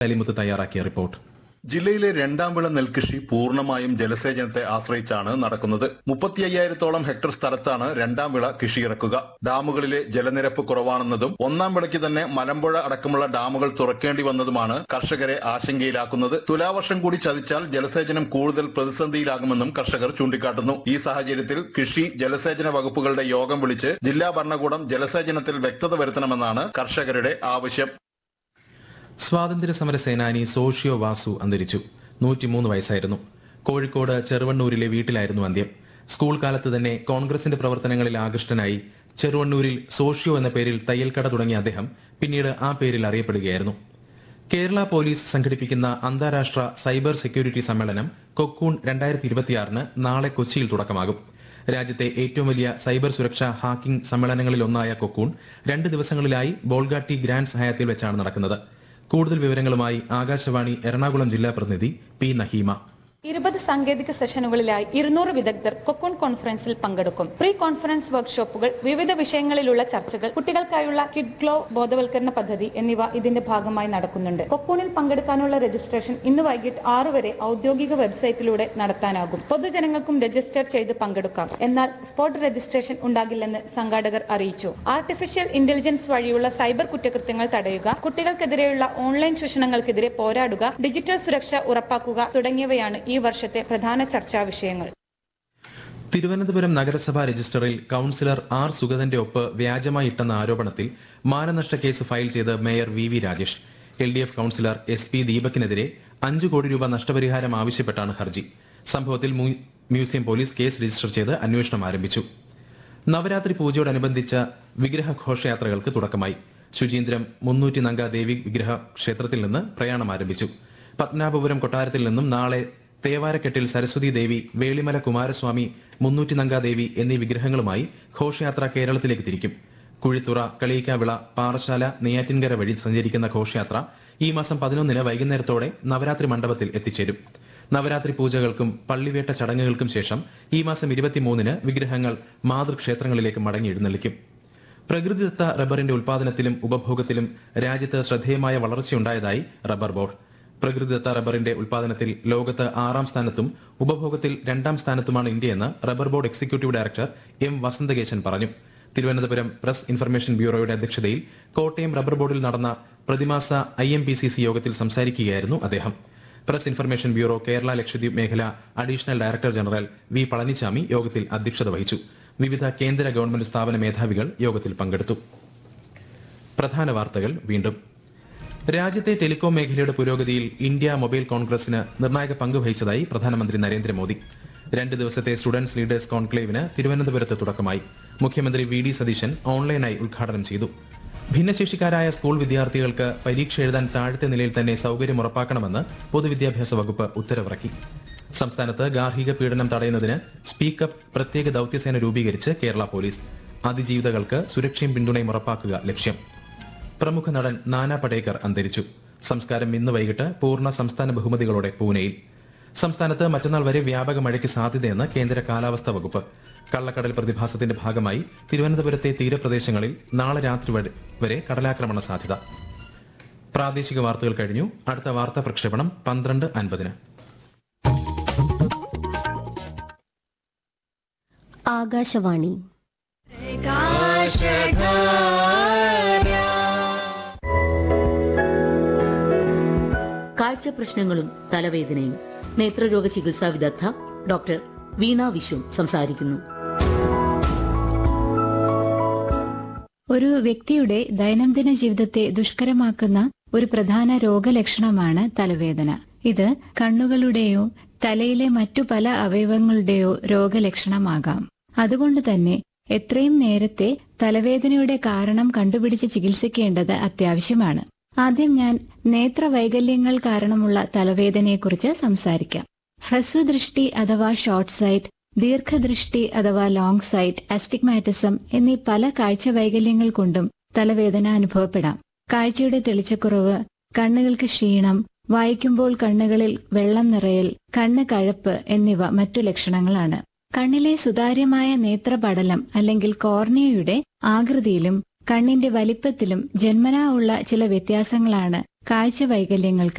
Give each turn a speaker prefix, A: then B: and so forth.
A: അലിമുത്ത് തയ്യാറാക്കിയ റിപ്പോർട്ട്
B: ജില്ലയിലെ രണ്ടാം വിള നെൽകൃഷി പൂർണ്ണമായും ജലസേചനത്തെ ആശ്രയിച്ചാണ് നടക്കുന്നത് മുപ്പത്തി അയ്യായിരത്തോളം ഹെക്ടർ സ്ഥലത്താണ് രണ്ടാം വിള കൃഷി ഇറക്കുക ഡാമുകളിലെ ജലനിരപ്പ് കുറവാണെന്നതും ഒന്നാം വിളയ്ക്ക് തന്നെ മലമ്പുഴ അടക്കമുള്ള ഡാമുകൾ തുറക്കേണ്ടി വന്നതുമാണ് കർഷകരെ ആശങ്കയിലാക്കുന്നത് തുലാവർഷം കൂടി ചതിച്ചാൽ ജലസേചനം കൂടുതൽ പ്രതിസന്ധിയിലാകുമെന്നും കർഷകർ ചൂണ്ടിക്കാട്ടുന്നു ഈ സാഹചര്യത്തിൽ കൃഷി ജലസേചന വകുപ്പുകളുടെ യോഗം വിളിച്ച് ജില്ലാ ഭരണകൂടം ജലസേചനത്തിൽ വ്യക്തത വരുത്തണമെന്നാണ് കർഷകരുടെ ആവശ്യം
A: സ്വാതന്ത്ര്യ സമര സേനാനി സോഷ്യോ വാസു അന്തരിച്ചു നൂറ്റിമൂന്ന് വയസ്സായിരുന്നു കോഴിക്കോട് ചെറുവണ്ണൂരിലെ വീട്ടിലായിരുന്നു അന്ത്യം സ്കൂൾ കാലത്ത് തന്നെ കോൺഗ്രസിന്റെ പ്രവർത്തനങ്ങളിൽ ആകൃഷ്ടനായി ചെറുവണ്ണൂരിൽ സോഷ്യോ എന്ന പേരിൽ തയ്യൽക്കട തുടങ്ങിയ അദ്ദേഹം പിന്നീട് ആ പേരിൽ അറിയപ്പെടുകയായിരുന്നു കേരള പോലീസ് സംഘടിപ്പിക്കുന്ന അന്താരാഷ്ട്ര സൈബർ സെക്യൂരിറ്റി സമ്മേളനം കൊക്കൂൺ രണ്ടായിരത്തി ഇരുപത്തിയാറിന് നാളെ കൊച്ചിയിൽ തുടക്കമാകും രാജ്യത്തെ ഏറ്റവും വലിയ സൈബർ സുരക്ഷാ ഹാക്കിംഗ് സമ്മേളനങ്ങളിൽ ഒന്നായ കൊക്കൂൺ രണ്ട് ദിവസങ്ങളിലായി ബോൾഗാട്ടി ഗ്രാൻഡ്സ് ഹയാത്തിൽ വെച്ചാണ് നടക്കുന്നത് കൂടുതൽ വിവരങ്ങളുമായി ആകാശവാണി എറണാകുളം ജില്ലാ പ്രതിനിധി പി നഹീമ
C: ഇരുപത് സാങ്കേതിക സെഷനുകളിലായി ഇരുന്നൂറ് വിദഗ്ധർ കൊക്കോൺ കോൺഫറൻസിൽ പങ്കെടുക്കും പ്രീ കോൺഫറൻസ് വർക്ക്ഷോപ്പുകൾ വിവിധ വിഷയങ്ങളിലുള്ള ചർച്ചകൾ കുട്ടികൾക്കായുള്ള കിഡ് ഗ്ലോ ബോധവൽക്കരണ പദ്ധതി എന്നിവ ഇതിന്റെ ഭാഗമായി നടക്കുന്നുണ്ട് കൊക്കൂണിൽ പങ്കെടുക്കാനുള്ള രജിസ്ട്രേഷൻ ഇന്ന് വൈകിട്ട് ആറ് വരെ ഔദ്യോഗിക വെബ്സൈറ്റിലൂടെ നടത്താനാകും പൊതുജനങ്ങൾക്കും രജിസ്റ്റർ ചെയ്ത് പങ്കെടുക്കാം എന്നാൽ സ്പോട്ട് രജിസ്ട്രേഷൻ ഉണ്ടാകില്ലെന്ന് സംഘാടകർ അറിയിച്ചു ആർട്ടിഫിഷ്യൽ ഇന്റലിജൻസ് വഴിയുള്ള സൈബർ കുറ്റകൃത്യങ്ങൾ തടയുക കുട്ടികൾക്കെതിരെയുള്ള ഓൺലൈൻ ചൂഷണങ്ങൾക്കെതിരെ പോരാടുക ഡിജിറ്റൽ സുരക്ഷ ഉറപ്പാക്കുക തുടങ്ങിയവയാണ് ഈ വർഷത്തെ പ്രധാന ചർച്ചാ വിഷയങ്ങൾ
A: തിരുവനന്തപുരം നഗരസഭാ രജിസ്റ്ററിൽ കൌൺസിലർ ആർ സുഗതന്റെ ഒപ്പ് വ്യാജമായി ഇട്ടെന്ന ആരോപണത്തിൽ മാനനഷ്ട കേസ് ഫയൽ ചെയ്ത് mayor V V Rajesh L D F councillor S P ദീപകിനെതിരെ അഞ്ചു കോടി രൂപ നഷ്ടപരിഹാരം ആവശ്യപ്പെട്ടാണ് ഹർജി സംഭവത്തിൽ മ്യൂ- മ്യൂസിയം പോലീസ് കേസ് രജിസ്റ്റർ ചെയ്ത് അന്വേഷണം ആരംഭിച്ചു നവരാത്രി പൂജയോടനുബന്ധിച്ച വിഗ്രഹ ഘോഷയാത്രകൾക്ക് തുടക്കമായി ശുചീന്ദ്രം മുന്നൂറ്റി നങ്ക ദേവി വിഗ്രഹ ക്ഷേത്രത്തിൽ നിന്ന് പ്രയാണം ആരംഭിച്ചു പത്മനാഭപുരം കൊട്ടാരത്തിൽ നിന്നും നാളെ തേവാരക്കെട്ടിൽ സരസ്വതി ദേവി വേളിമല കുമാരസ്വാമി മുന്നൂറ്റി നങ്ക ദേവി എന്നീ വിഗ്രഹങ്ങളുമായി ഘോഷയാത്ര കേരളത്തിലേക്ക് തിരിക്കും കുഴിത്തുറ കളിയിക്കാവിള പാറശാല നെയ്യാറ്റിൻകര വഴി സഞ്ചരിക്കുന്ന ഘോഷയാത്ര ഈ മാസം പതിനൊന്നിന് വൈകുന്നേരത്തോടെ നവരാത്രി മണ്ഡപത്തിൽ എത്തിച്ചേരും നവരാത്രി പൂജകൾക്കും പള്ളിവേട്ട ചടങ്ങുകൾക്കും ശേഷം ഈ മാസം ഇരുപത്തിമൂന്നിന് വിഗ്രഹങ്ങൾ മാതൃക്ഷേത്രങ്ങളിലേക്ക് മടങ്ങി എഴുന്നള്ളിക്കും പ്രകൃതിദത്ത റബ്ബറിന്റെ ഉൽപാദനത്തിലും ഉപഭോഗത്തിലും രാജ്യത്ത് ശ്രദ്ധേയമായ വളർച്ചയുണ്ടായതായി റബ്ബർ ബോർഡ് പ്രകൃതിദത്ത റബ്ബറിന്റെ ഉൽപാദനത്തിൽ ലോകത്ത് ആറാം സ്ഥാനത്തും ഉപഭോഗത്തിൽ രണ്ടാം സ്ഥാനത്തുമാണ് ഇന്ത്യയെന്ന് rubber board executive director M Vasanthakesan പറഞ്ഞു തിരുവനന്തപുരം പ്രസ് ഇൻഫർമേഷൻ ബ്യൂറോയുടെ അധ്യക്ഷതയിൽ കോട്ടയം റബ്ബർ ബോർഡിൽ നടന്ന പ്രതിമാസ I M P C C യോഗത്തിൽ സംസാരിക്കുകയായിരുന്നു അദ്ദേഹം press information bureau Kerala Lakshadweep മേഖല additional director general V Palanichami യോഗത്തിൽ അധ്യക്ഷത വഹിച്ചു വിവിധ കേന്ദ്ര ഗവൺമെന്റ് സ്ഥാപന മേധാവികൾ യോഗത്തിൽ പങ്കെടുത്തു പ്രധാന വാർത്തകൾ വീണ്ടും രാജ്യത്തെ ടെലികോം മേഖലയുടെ പുരോഗതിയിൽ ഇന്ത്യ മൊബൈൽ കോൺഗ്രസിന് നിർണായക പങ്ക് വഹിച്ചതായി പ്രധാനമന്ത്രി നരേന്ദ്രമോദി രണ്ട് ദിവസത്തെ സ്റ്റുഡൻസ് ലീഡേഴ്സ് കോൺക്ലേവിന് തിരുവനന്തപുരത്ത് തുടക്കമായി മുഖ്യമന്ത്രി വി ഡി സതീശൻ ഓൺലൈനായി ഉദ്ഘാടനം ചെയ്തു ഭിന്നശേഷിക്കാരായ സ്കൂൾ വിദ്യാർത്ഥികൾക്ക് പരീക്ഷ എഴുതാൻ താഴത്തെ നിലയിൽ തന്നെ സൗകര്യം ഉറപ്പാക്കണമെന്ന് പൊതുവിദ്യാഭ്യാസ വകുപ്പ് ഉത്തരവിറക്കി സംസ്ഥാനത്ത് ഗാർഹിക പീഡനം തടയുന്നതിന് സ്പീക്കപ്പ് പ്രത്യേക ദൌത്യസേന രൂപീകരിച്ച് കേരള പോലീസ് അതിജീവിതകൾക്ക് സുരക്ഷയും പിന്തുണയും ഉറപ്പാക്കുക ലക്ഷ്യം പ്രമുഖ നടൻ നാനാ പടേക്കർ അന്തരിച്ചു സംസ്കാരം ഇന്ന് വൈകിട്ട് പൂർണ്ണ സംസ്ഥാന ബഹുമതികളോടെ പൂനെയിൽ സംസ്ഥാനത്ത് മറ്റന്നാൾ വരെ വ്യാപക മഴയ്ക്ക് സാധ്യതയെന്ന് കേന്ദ്ര കാലാവസ്ഥാ വകുപ്പ് കള്ളക്കടൽ പ്രതിഭാസത്തിന്റെ ഭാഗമായി തിരുവനന്തപുരത്തെ തീരപ്രദേശങ്ങളിൽ നാളെ രാത്രി വരെ- വരെ കടലാക്രമണ സാധ്യത പ്രാദേശിക വാർത്തകൾ കഴിഞ്ഞു അടുത്ത വാർത്താ പ്രക്ഷേപണം പന്ത്രണ്ട് അൻപതിന്
D: ആകാശവാണി
E: കാഴ്ച പ്രശ്നങ്ങളും തലവേദനയും നേത്രരോഗ ചികിത്സാ വിദഗ്ധ ഡോക്ടർ വീണ വിശ്വം സംസാരിക്കുന്നു
F: ഒരു വ്യക്തിയുടെ ദൈനംദിന ജീവിതത്തെ ദുഷ്കരമാക്കുന്ന ഒരു പ്രധാന രോഗലക്ഷണമാണ് തലവേദന ഇത് കണ്ണുകളുടെയോ തലയിലെ മറ്റു പല അവയവങ്ങളുടെയോ രോഗലക്ഷണമാകാം അതുകൊണ്ട് തന്നെ എത്രയും നേരത്തെ തലവേദനയുടെ കാരണം കണ്ടുപിടിച്ച് ചികിത്സിക്കേണ്ടത് അത്യാവശ്യമാണ് ആദ്യം ഞാൻ നേത്രവൈകല്യങ്ങൾ കാരണമുള്ള തലവേദനയെക്കുറിച്ച് സംസാരിക്കാം ഹ്രസ്വദൃഷ്ടി അഥവാ ഷോർട്ട് സൈറ്റ് ദീർഘദൃഷ്ടി അഥവാ ലോങ് സൈറ്റ് അസ്റ്റിഗ്മാറ്റിസം എന്നീ പല കാഴ്ച വൈകല്യങ്ങൾ കൊണ്ടും തലവേദന അനുഭവപ്പെടാം കാഴ്ചയുടെ തെളിച്ചക്കുറവ് കണ്ണുകൾക്ക് ക്ഷീണം വായിക്കുമ്പോൾ കണ്ണുകളിൽ വെള്ളം നിറയൽ കണ്ണ് കഴപ്പ് എന്നിവ മറ്റു ലക്ഷണങ്ങളാണ് കണ്ണിലെ സുതാര്യമായ നേത്രപടലം അല്ലെങ്കിൽ കോർണിയയുടെ ആകൃതിയിലും കണ്ണിന്റെ വലിപ്പത്തിലും ജന്മനാ ഉള്ള ചില വ്യത്യാസങ്ങളാണ് കാഴ്ച വൈകല്യങ്ങൾക്ക്